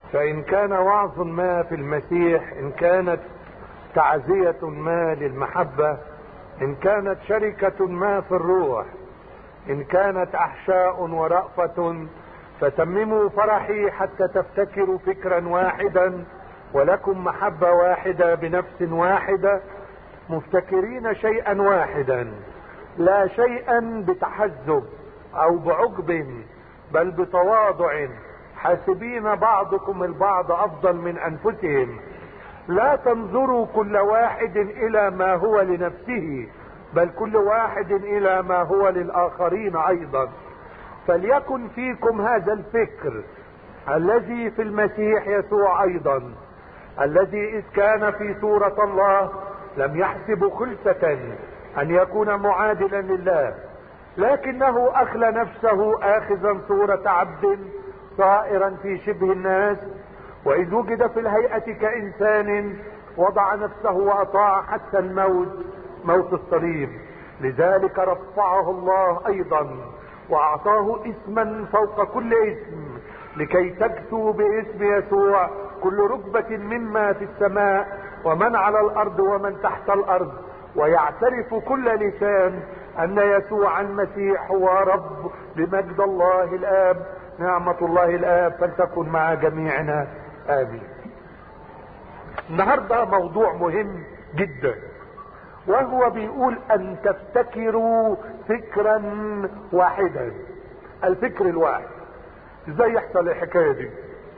فإن كان وعظ ما في المسيح إن كانت تعزية ما للمحبة إن كانت شركة ما في الروح إن كانت أحشاء ورأفة فتمموا فرحي حتى تفتكروا فكرا واحدا ولكم محبة واحدة بنفس واحدة مفتكرين شيئا واحدا لا شيئا بتحزب او بعجب بل بتواضع حاسبين بعضكم البعض افضل من انفسهم لا تنظروا كل واحد الى ما هو لنفسه بل كل واحد الى ما هو للاخرين ايضا فليكن فيكم هذا الفكر الذي في المسيح يسوع ايضا الذي اذ كان في صورة الله لم يحسب خلفة ان يكون معادلا لله لكنه اخلى نفسه اخذا صورة عبد صائرا في شبه الناس واذ وجد في الهيئة كانسان وضع نفسه واطاع حتى الموت موت الصليب لذلك رفعه الله ايضا واعطاه اسما فوق كل اسم لكي تكتو باسم يسوع كل ركبة مما في السماء ومن على الارض ومن تحت الارض ويعترف كل لسان ان يسوع المسيح هو رب لمجد الله الاب نعمة الله الاب فلتكن مع جميعنا امين النهاردة موضوع مهم جدا وهو بيقول ان تفتكروا فكرا واحدا الفكر الواحد ازاي يحصل الحكاية دي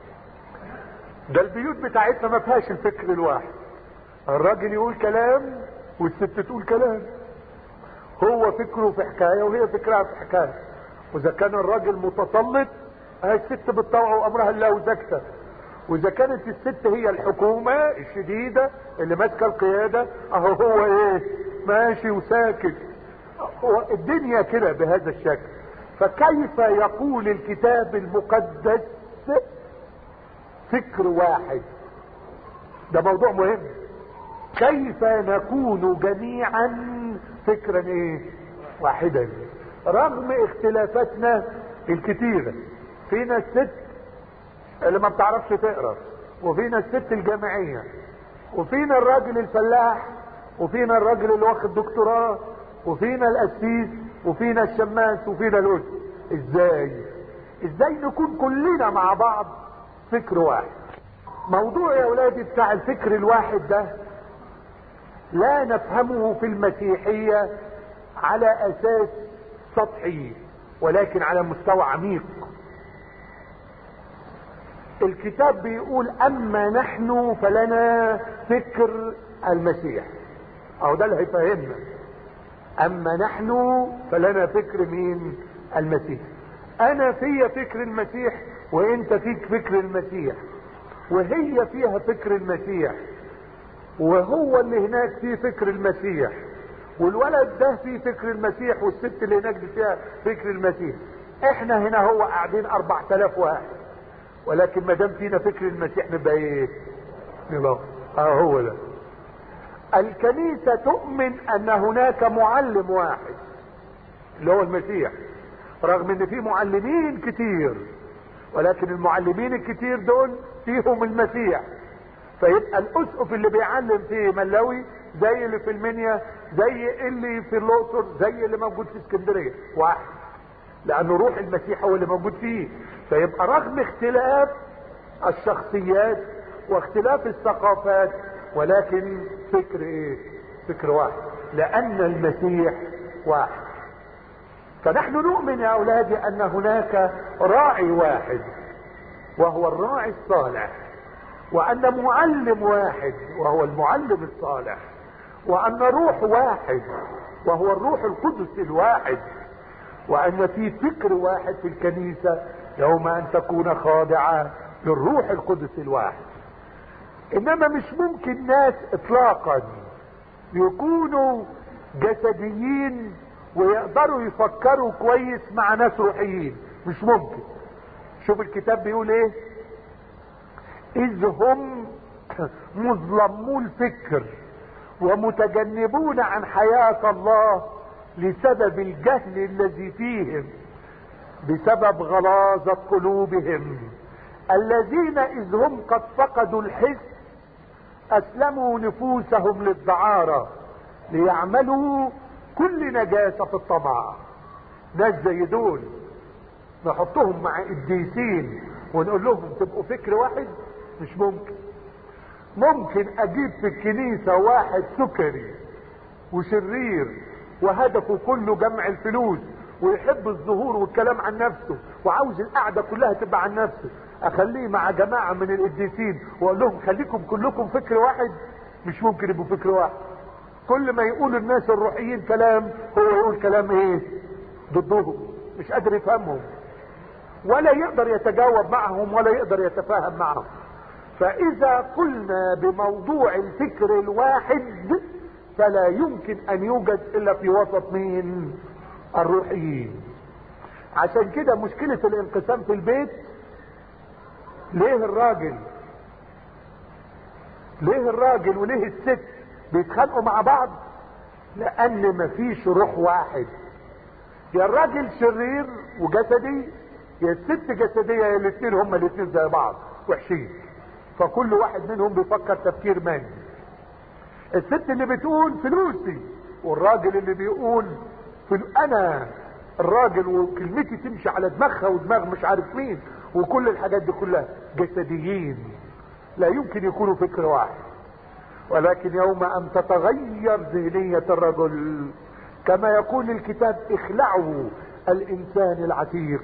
ده البيوت بتاعتنا ما فيهاش الفكر الواحد الراجل يقول كلام والست تقول كلام هو فكره في حكايه وهي فكرها في حكايه واذا كان الراجل متسلط هي الست بتطوع امرها الله وزكته واذا كانت الست هي الحكومه الشديده اللي ماسكه القياده اهو هو ايه ماشي وساكت الدنيا كده بهذا الشكل فكيف يقول الكتاب المقدس فكر واحد ده موضوع مهم كيف نكون جميعا فكرا ايه واحدا رغم اختلافاتنا الكتيرة فينا الست اللي ما بتعرفش تقرا وفينا الست الجامعية وفينا الراجل الفلاح وفينا الراجل اللي واخد دكتوراه وفينا القسيس وفينا الشماس وفينا الاسد ازاي ازاي نكون كلنا مع بعض فكر واحد موضوع يا اولادي بتاع الفكر الواحد ده لا نفهمه في المسيحية على اساس سطحي ولكن على مستوى عميق الكتاب بيقول اما نحن فلنا فكر المسيح او ده اللي هيفهمنا اما نحن فلنا فكر مين المسيح انا في فكر المسيح وانت فيك فكر المسيح وهي فيها فكر المسيح وهو اللي هناك فيه فكر المسيح والولد ده فيه فكر المسيح والست اللي هناك دي فيها فكر المسيح احنا هنا هو قاعدين اربع تلاف واحد ولكن ما دام فينا فكر المسيح نبقى ايه نبقى اه هو ده الكنيسة تؤمن ان هناك معلم واحد اللي هو المسيح رغم ان في معلمين كتير ولكن المعلمين الكتير دول فيهم المسيح فيبقى الاسقف اللي بيعلم في ملاوي زي اللي في المنيا زي اللي في الاقصر زي اللي موجود في اسكندريه واحد لانه روح المسيح هو اللي موجود فيه فيبقى رغم اختلاف الشخصيات واختلاف الثقافات ولكن فكر ايه فكر واحد لان المسيح واحد فنحن نؤمن يا اولادي ان هناك راعي واحد وهو الراعي الصالح وان معلم واحد وهو المعلم الصالح وان روح واحد وهو الروح القدس الواحد وان في فكر واحد في الكنيسة يوم ان تكون خاضعة للروح القدس الواحد انما مش ممكن ناس اطلاقا يكونوا جسديين ويقدروا يفكروا كويس مع ناس روحيين مش ممكن شوف الكتاب بيقول ايه اذ هم مظلمو الفكر ومتجنبون عن حياة الله لسبب الجهل الذي فيهم بسبب غلاظة قلوبهم الذين اذ هم قد فقدوا الحس اسلموا نفوسهم للدعارة ليعملوا كل نجاسة في الطمع ناس زي دول نحطهم مع قديسين ونقول لهم تبقوا فكر واحد مش ممكن ممكن اجيب في الكنيسة واحد سكري وشرير وهدفه كله جمع الفلوس ويحب الظهور والكلام عن نفسه وعاوز القعدة كلها تبقى عن نفسه اخليه مع جماعة من القديسين واقول لهم خليكم كلكم فكر واحد مش ممكن يبقوا فكر واحد كل ما يقول الناس الروحيين كلام هو يقول كلام ايه ضدهم مش قادر يفهمهم ولا يقدر يتجاوب معهم ولا يقدر يتفاهم معهم فاذا قلنا بموضوع الفكر الواحد فلا يمكن ان يوجد الا في وسط مين الروحيين عشان كده مشكلة الانقسام في البيت ليه الراجل ليه الراجل وليه الست بيتخانقوا مع بعض لان مفيش روح واحد يا الراجل شرير وجسدي يا الست جسدية يا الاثنين هما الاثنين زي بعض وحشين فكل واحد منهم بيفكر تفكير مادي الست اللي بتقول فلوسي والراجل اللي بيقول فل... انا الراجل وكلمتي تمشي على دماغها ودماغ مش عارف مين وكل الحاجات دي كلها جسديين لا يمكن يكونوا فكر واحد ولكن يوم ان تتغير ذهنية الرجل كما يقول الكتاب اخلعوا الانسان العتيق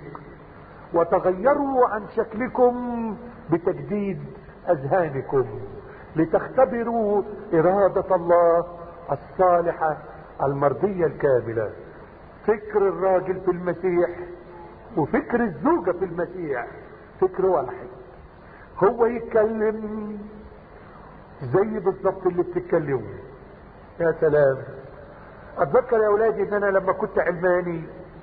وتغيروا عن شكلكم بتجديد اذهانكم لتختبروا ارادة الله الصالحة المرضية الكاملة فكر الراجل في المسيح وفكر الزوجة في المسيح فكر واحد هو يتكلم زي بالظبط اللي بتتكلموا يا سلام اتذكر يا اولادي ان انا لما كنت علماني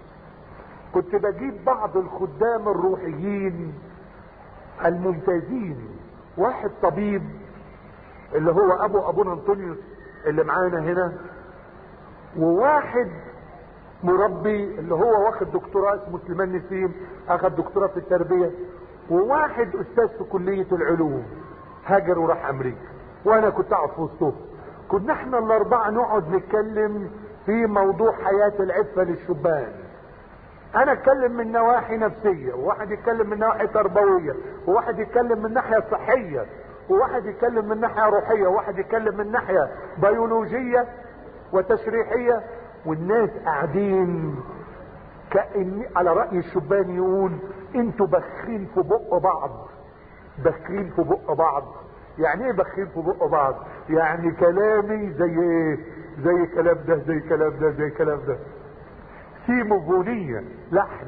كنت بجيب بعض الخدام الروحيين الممتازين واحد طبيب اللي هو ابو ابونا انطونيوس اللي معانا هنا وواحد مربي اللي هو واخد دكتوراه اسمه سليمان نسيم اخد دكتوراه في التربيه وواحد استاذ في كليه العلوم هاجر وراح امريكا وانا كنت اقعد في وسطهم كنا احنا الاربعه نقعد نتكلم في موضوع حياه العفه للشبان انا اتكلم من نواحي نفسيه وواحد يتكلم من نواحي تربويه وواحد يتكلم من ناحيه صحيه وواحد يتكلم من ناحيه روحيه وواحد يتكلم من ناحيه بيولوجيه وتشريحيه والناس قاعدين كأن على رأي الشبان يقول انتوا بخين في بق بعض بخين في بق بعض يعني ايه بخين في بق بعض يعني كلامي زي ايه زي كلام ده زي كلام ده زي كلام ده سيموفونية لحن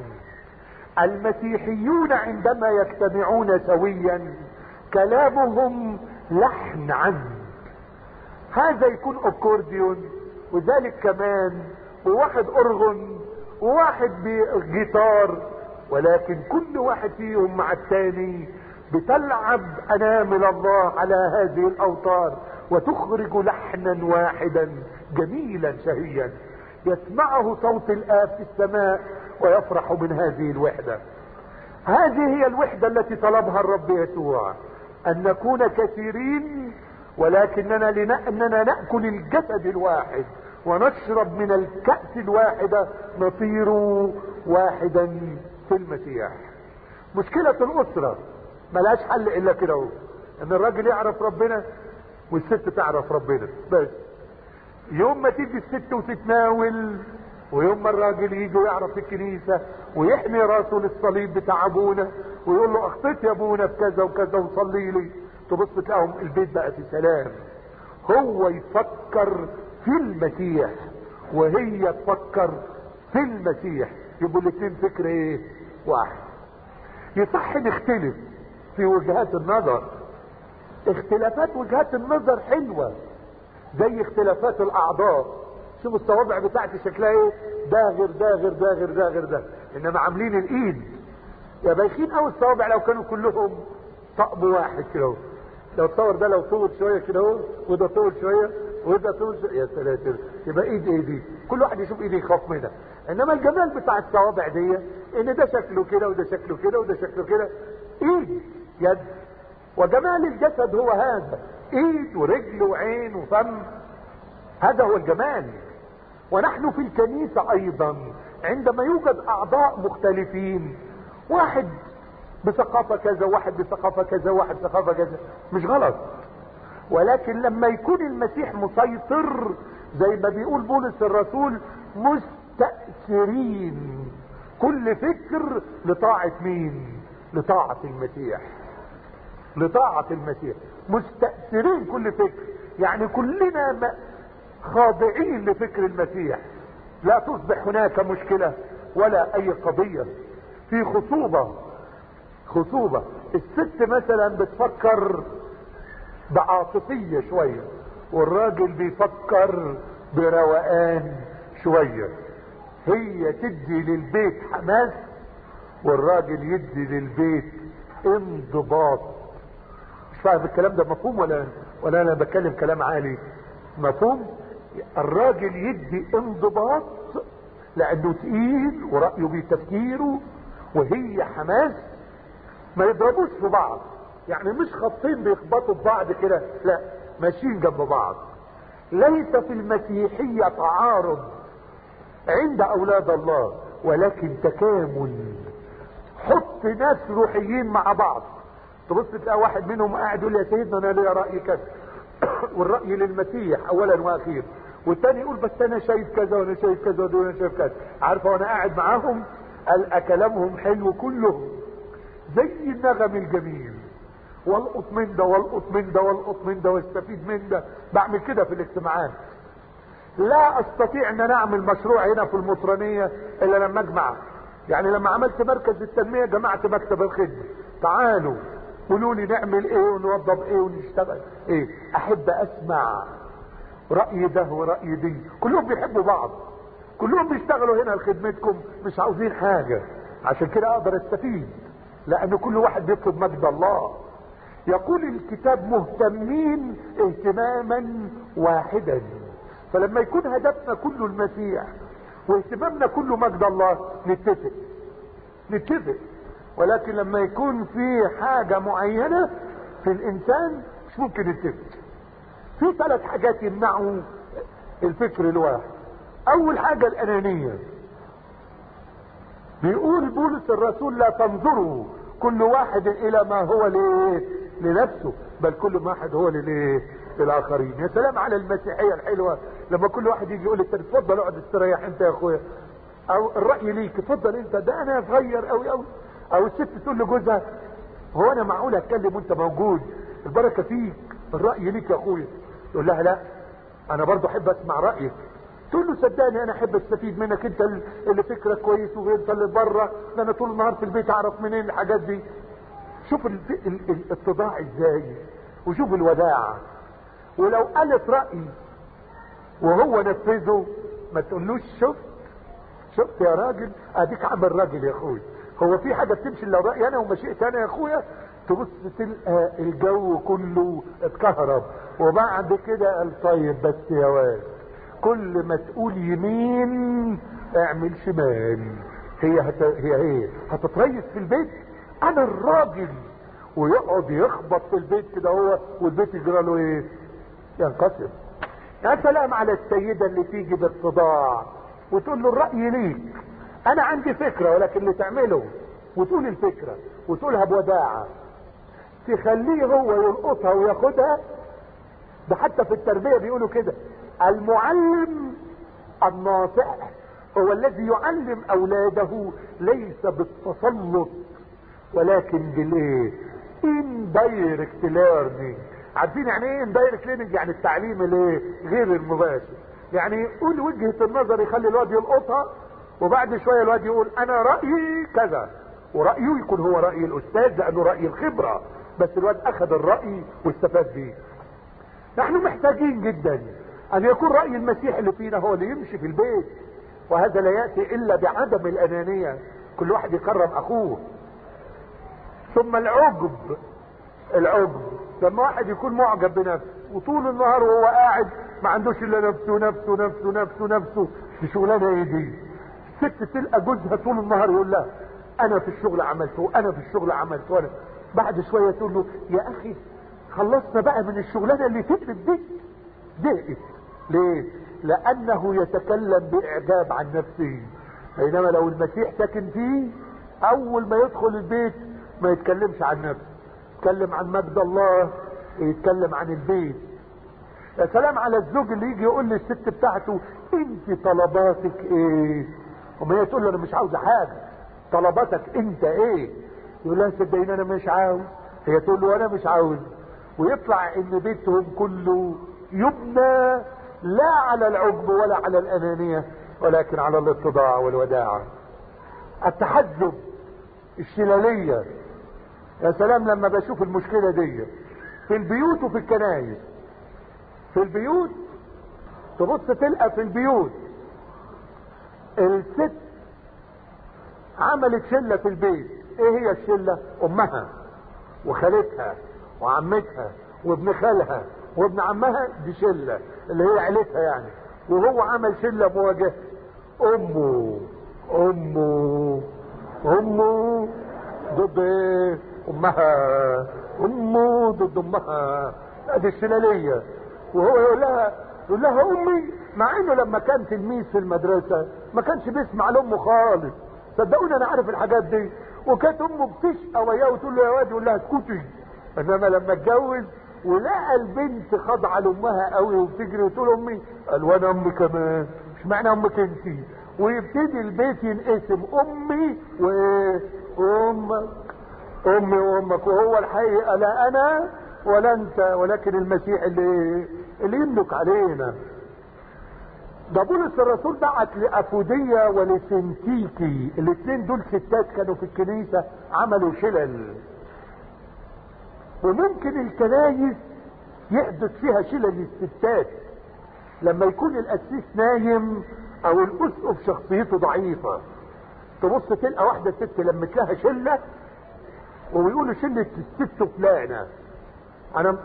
المسيحيون عندما يجتمعون سويا كلامهم لحن عذب هذا يكون اكورديون وذلك كمان وواحد ارغن وواحد بجيتار ولكن كل واحد فيهم مع الثاني بتلعب انامل الله على هذه الاوتار وتخرج لحنا واحدا جميلا شهيا يسمعه صوت الاب في السماء ويفرح من هذه الوحدة هذه هي الوحدة التي طلبها الرب يسوع ان نكون كثيرين ولكننا لاننا ناكل الجسد الواحد ونشرب من الكأس الواحدة نصير واحدا في المسيح مشكلة الأسرة ملهاش حل إلا كده اهو إن الراجل يعرف ربنا والست تعرف ربنا بس يوم ما تيجي الست وتتناول ويوم ما الراجل يجي ويعرف الكنيسة ويحمي راسه للصليب بتاع ابونا ويقول له اخطيت يا ابونا في كذا وكذا وصلي لي تبص تلاقيهم البيت بقى في سلام هو يفكر في المسيح وهي تفكر في المسيح يبقوا الاثنين فكر ايه واحد يصح نختلف في وجهات النظر اختلافات وجهات النظر حلوة زي اختلافات الاعضاء شوفوا الصوابع بتاعتي شكلها ايه ده غير ده غير ده غير ده غير ده انما عاملين الايد يا بايخين قوي الصوابع لو كانوا كلهم طقم واحد كده لو تصور ده لو طول شويه كده اهو وده طول شويه وده طول شويه يا سلام يبقى ايد ايه دي كل واحد يشوف ايدي يخاف منها انما الجمال بتاع الصوابع دي ان ده شكله كده وده شكله كده وده شكله كده ايد يد وجمال الجسد هو هذا ايد ورجل وعين وفم هذا هو الجمال ونحن في الكنيسة ايضا عندما يوجد اعضاء مختلفين واحد بثقافة كذا واحد بثقافة كذا واحد بثقافة كذا مش غلط ولكن لما يكون المسيح مسيطر زي ما بيقول بولس الرسول مستأثرين كل فكر لطاعة مين لطاعة المسيح لطاعة المسيح مستأثرين كل فكر يعني كلنا خاضعين لفكر المسيح لا تصبح هناك مشكلة ولا اي قضية في خصوبة خصوبة الست مثلا بتفكر بعاطفية شوية والراجل بيفكر بروقان شوية هي تدي للبيت حماس والراجل يدي للبيت انضباط مش فاهم الكلام ده مفهوم ولا ولا انا بتكلم كلام عالي مفهوم الراجل يدي انضباط لانه تقيل ورأيه بتفكيره وهي حماس ما يضربوش في بعض يعني مش خطين بيخبطوا في بعض كده لا ماشيين جنب بعض ليس في المسيحية تعارض عند اولاد الله ولكن تكامل حط ناس روحيين مع بعض تبص تلاقي واحد منهم قاعد يقول يا سيدنا انا ليا راي كذا والراي للمسيح اولا واخيرا والتاني يقول بس انا شايف كذا وانا شايف كذا وانا شايف كذا عارفه وانا قاعد معاهم كلامهم حلو كلهم زي النغم الجميل والقط من ده والقط من ده والقط من ده واستفيد من ده بعمل كده في الاجتماعات لا استطيع ان انا اعمل مشروع هنا في المطرانية الا لما اجمع يعني لما عملت مركز التنمية جمعت مكتب الخدمة تعالوا قولوا لي نعمل ايه ونوضب ايه ونشتغل ايه احب اسمع رأي ده ورأي دي كلهم بيحبوا بعض كلهم بيشتغلوا هنا لخدمتكم مش عاوزين حاجة عشان كده اقدر استفيد لان كل واحد بيطلب مجد الله يقول الكتاب مهتمين اهتماما واحدا فلما يكون هدفنا كله المسيح واهتمامنا كله مجد الله نتفق نتفق ولكن لما يكون في حاجة معينة في الانسان مش ممكن نتفق في ثلاث حاجات يمنعوا الفكر الواحد اول حاجة الانانية بيقول بولس الرسول لا تنظروا كل واحد الى ما هو ليه لنفسه بل كل واحد هو للايه للاخرين يا سلام على المسيحيه الحلوه لما كل واحد يجي يقول انت اتفضل اقعد استريح انت يا اخويا او الراي ليك اتفضل انت ده انا صغير قوي قوي او الست تقول لجوزها هو انا معقول اتكلم وانت موجود البركه فيك الراي ليك يا اخويا يقول لها لا انا برضو احب اسمع رايك تقول له صدقني انا احب استفيد منك انت اللي فكرك كويس وانت اللي بره ده انا طول النهار في البيت اعرف منين الحاجات دي شوف الاتضاع ازاي وشوف الوداعة ولو قالت رأي وهو نفذه ما تقولوش شفت شفت يا راجل اديك عمل راجل يا اخوي هو في حاجة بتمشي الا رأيي انا ومشيئتي انا يا اخويا تبص تلقى الجو كله اتكهرب وبعد كده قال طيب بس يا واد كل ما تقول يمين اعمل شمال هي هت... هي هي هتتريس في البيت انا الراجل ويقعد يخبط في البيت كده هو والبيت يجرى له ايه ينقسم يا سلام على السيدة اللي تيجي باتضاع وتقول له الرأي ليك انا عندي فكرة ولكن اللي تعمله وتقول الفكرة وتقولها بوداعة تخليه هو يلقطها وياخدها ده حتى في التربية بيقولوا كده المعلم الناصح هو الذي يعلم اولاده ليس بالتسلط ولكن بالايه indirect learning عارفين يعني ايه indirect learning يعني التعليم الايه غير المباشر يعني يقول وجهة النظر يخلي الواد يلقطها وبعد شوية الواد يقول انا رأيي كذا ورأيه يكون هو رأي الاستاذ لانه رأي الخبرة بس الواد اخذ الرأي واستفاد به نحن محتاجين جدا ان يكون رأي المسيح اللي فينا هو اللي يمشي في البيت وهذا لا يأتي الا بعدم الانانية كل واحد يكرم اخوه ثم العجب العجب لما واحد يكون معجب بنفسه وطول النهار وهو قاعد ما عندوش الا نفسه نفسه نفسه نفسه نفسه دي شغلانه ايه دي ست تلقى جوزها طول النهار يقول لها انا في الشغل عملت وانا في الشغل عملت وانا بعد شوية تقول له يا اخي خلصنا بقى من الشغلانة اللي تقلب دي ضايقت ليه لانه يتكلم باعجاب عن نفسه بينما لو المسيح ساكن فيه اول ما يدخل البيت ما يتكلمش عن نفسه يتكلم عن مجد الله ويتكلم عن البيت يا سلام على الزوج اللي يجي يقول للست بتاعته انت طلباتك ايه وما هي تقول له انا مش عاوزه حاجه طلباتك انت ايه يقول لها صدقيني انا مش عاوز هي تقول له انا مش عاوز ويطلع ان بيتهم كله يبنى لا على العجب ولا على الانانيه ولكن على الاتضاع والوداعه التحزب الشلاليه يا سلام لما بشوف المشكله دي في البيوت وفي الكنايس في البيوت تبص تلقى في البيوت الست عملت شلة في البيت ايه هي الشلة امها وخالتها وعمتها وابن خالها وابن عمها دي شلة اللي هي عيلتها يعني وهو عمل شلة مواجهة امه امه امه ضد ايه امها امه ضد امها ادي الشلالية وهو يقول لها يقول لها امي مع انه لما كان تلميذ في المدرسة ما كانش بيسمع لامه خالص صدقوني انا عارف الحاجات دي وكانت امه بتشقى وياه وتقول له يا واد يقول لها اسكتي انما لما اتجوز ولقى البنت خاضعه لامها قوي وبتجري وتقول امي قال وانا امي كمان مش معنى امك انت ويبتدي البيت ينقسم امي وايه وامك امي وامك وهو الحقيقه لا انا ولا انت ولكن المسيح اللي اللي يملك علينا ده بولس الرسول بعت لافودية ولسنتيكي الاثنين دول ستات كانوا في الكنيسة عملوا شلل وممكن الكنايس يحدث فيها شلل الستات لما يكون القسيس نايم او الاسقف شخصيته ضعيفة تبص تلقى واحدة ست لمت لها شلة وبيقولوا شلة الست فلانة انا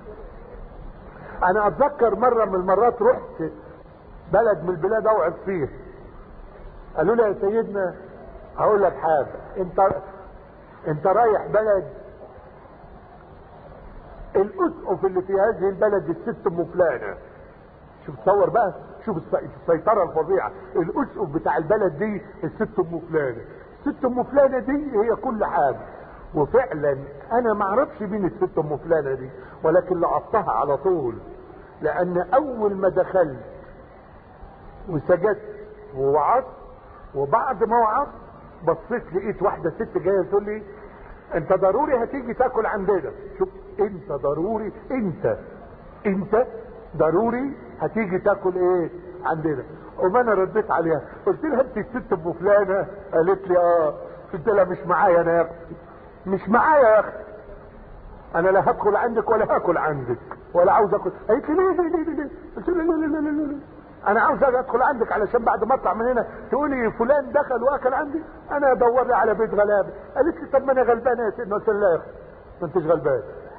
انا اتذكر مرة من المرات رحت بلد من البلاد اوعظ فيه قالوا لي يا سيدنا هقول لك حاجة انت انت رايح بلد الاسقف اللي في هذه البلد الست ام فلانة شوف تصور بقى شوف السيطرة الفظيعة الاسقف بتاع البلد دي الست ام فلانة الست ام فلانة دي هي كل حاجة وفعلا انا ما اعرفش مين الست ام فلانة دي ولكن لقطتها على طول لان اول ما دخلت وسجدت ووعظت وبعد ما وعظت بصيت لقيت واحده ست جايه تقول لي انت ضروري هتيجي تاكل عندنا شوف انت ضروري انت انت ضروري هتيجي تاكل ايه عندنا وما انا رديت عليها قلت لها انت الست ام فلانه قالت لي اه قلت لها مش معايا انا يا اختي مش معايا يا اختي انا لا هدخل عندك ولا هاكل عندك ولا عاوز اكل قالت لي ليه ليه ليه ليه قلت لها لا لا لا لا لا انا عاوز اجي ادخل عندك علشان بعد ما اطلع من هنا تقولي فلان دخل واكل عندي انا ادور لي على بيت غلابه قالت لي طب ما انا غلبانه يا سيدنا قلت لها ما انتش غلبان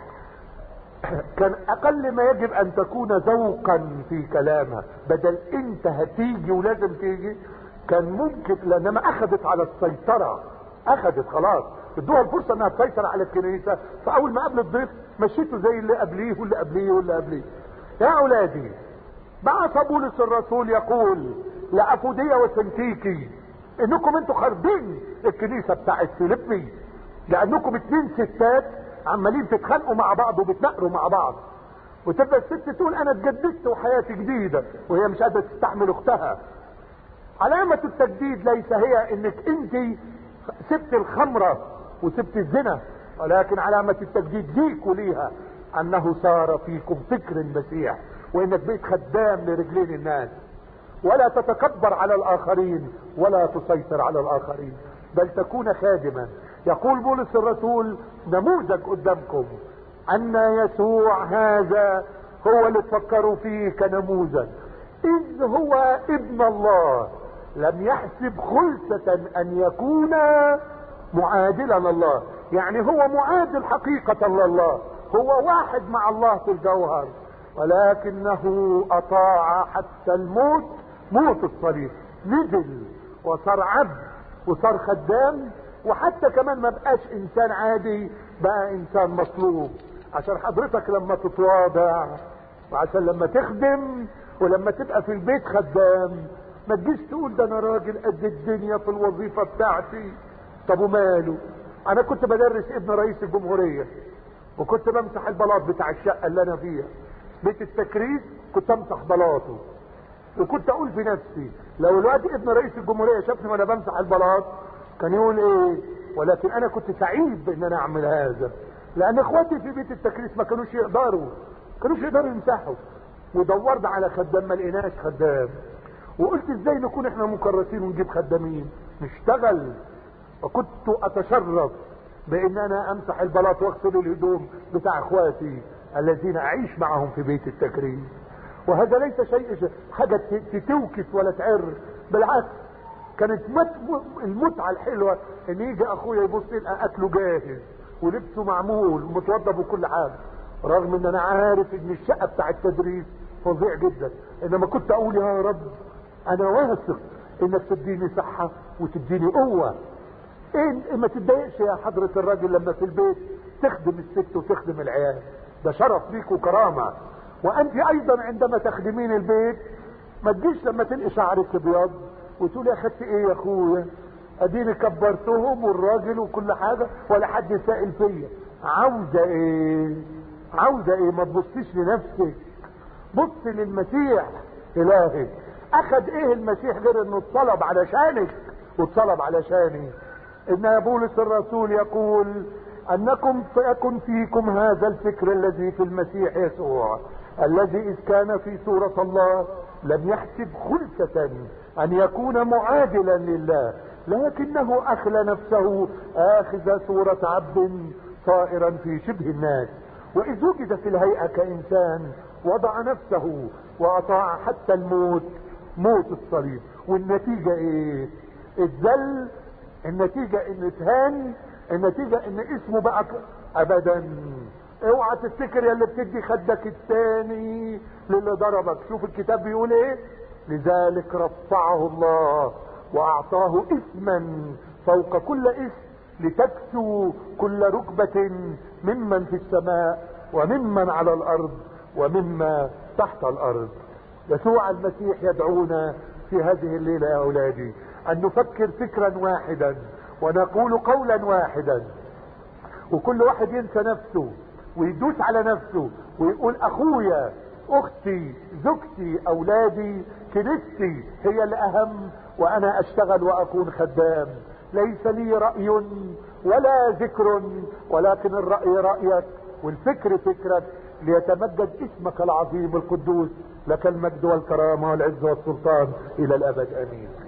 كان اقل ما يجب ان تكون ذوقا في كلامها بدل انت هتيجي ولازم تيجي كان ممكن لانما اخذت على السيطره اخذت خلاص ادوها الفرصه انها تسيطر على الكنيسه فاول ما قابل الضيف مشيته زي اللي قبليه واللي قبليه واللي قبليه يا اولادي بعث بولس الرسول يقول لأفودية وسنتيكي انكم انتوا خاربين الكنيسة بتاعت فيليبي لانكم اتنين ستات عمالين تتخانقوا مع بعض وبتنقروا مع بعض وتبقى الست تقول انا اتجددت وحياتي جديدة وهي مش قادرة تستحمل اختها علامة التجديد ليس هي انك انت سبت الخمرة وسبت الزنا ولكن علامة التجديد ليك وليها انه صار فيكم فكر المسيح وانك بقيت خدام لرجلين الناس ولا تتكبر على الاخرين ولا تسيطر على الاخرين بل تكون خادما يقول بولس الرسول نموذج قدامكم ان يسوع هذا هو اللي تفكروا فيه كنموذج اذ هو ابن الله لم يحسب خلسة ان يكون معادلا الله يعني هو معادل حقيقة لله هو واحد مع الله في الجوهر ولكنه اطاع حتى الموت موت الصليب نزل وصار عبد وصار خدام وحتى كمان ما بقاش انسان عادي بقى انسان مطلوب عشان حضرتك لما تتواضع وعشان لما تخدم ولما تبقى في البيت خدام ما تجيش تقول ده انا راجل قد الدنيا في الوظيفه بتاعتي طب وماله انا كنت بدرس ابن رئيس الجمهوريه وكنت بمسح البلاط بتاع الشقه اللي انا فيها بيت التكريس كنت امسح بلاطه وكنت اقول في نفسي لو الوقت ابن رئيس الجمهوريه شافني وانا بمسح البلاط كان يقول ايه ولكن انا كنت سعيد بان انا اعمل هذا لان اخواتي في بيت التكريس ما كانوش يقدروا كانوش يقدروا يمسحوا ودورنا على خدام ما لقيناش خدام وقلت ازاي نكون احنا مكرسين ونجيب خدامين نشتغل وكنت اتشرف بان انا امسح البلاط واغسل الهدوم بتاع اخواتي الذين اعيش معهم في بيت التكريم وهذا ليس شيء حاجة تتوكس ولا تعر بالعكس كانت المتعة الحلوة ان يجي اخويا يبص يلقى اكله جاهز ولبسه معمول ومتوضب وكل حاجة رغم ان انا عارف ان الشقة بتاع التدريس فظيع جدا انما كنت اقول يا رب انا واثق انك تديني صحة وتديني قوة ايه ما تتضايقش يا حضرة الراجل لما في البيت تخدم الست وتخدم العيال ده شرف ليك وكرامة وانت ايضا عندما تخدمين البيت ما تجيش لما تلقي شعرك ابيض وتقول يا خدت ايه يا اخويا اديني كبرتهم والراجل وكل حاجة ولا حد سائل فيا عاوزة ايه عاوزة ايه ما تبصيش لنفسك بص للمسيح الهي اخد ايه المسيح غير انه اتصلب علشانك واتصلب علشاني ان بولس الرسول يقول انكم فيكن فيكم هذا الفكر الذي في المسيح يسوع الذي اذ كان في صورة الله لم يحسب خلسة ان يكون معادلا لله لكنه اخلى نفسه اخذ صورة عبد صائرا في شبه الناس واذ وجد في الهيئة كانسان وضع نفسه واطاع حتى الموت موت الصليب والنتيجة ايه الذل النتيجة ان اتهان النتيجة ان اسمه بقى ابدا اوعى تفتكر يا اللي بتدي خدك الثاني للي ضربك شوف الكتاب بيقول ايه لذلك رفعه الله واعطاه اسما فوق كل اسم لتكسو كل ركبة ممن في السماء وممن على الارض ومما تحت الارض يسوع المسيح يدعونا في هذه الليلة يا اولادي ان نفكر فكرا واحدا ونقول قولا واحدا وكل واحد ينسى نفسه ويدوس على نفسه ويقول اخويا اختي زوجتي اولادي كنيستي هي الاهم وانا اشتغل واكون خدام ليس لي رأي ولا ذكر ولكن الرأي رأيك والفكر فكرك ليتمجد اسمك العظيم القدوس لك المجد والكرامة والعز والسلطان الى الابد امين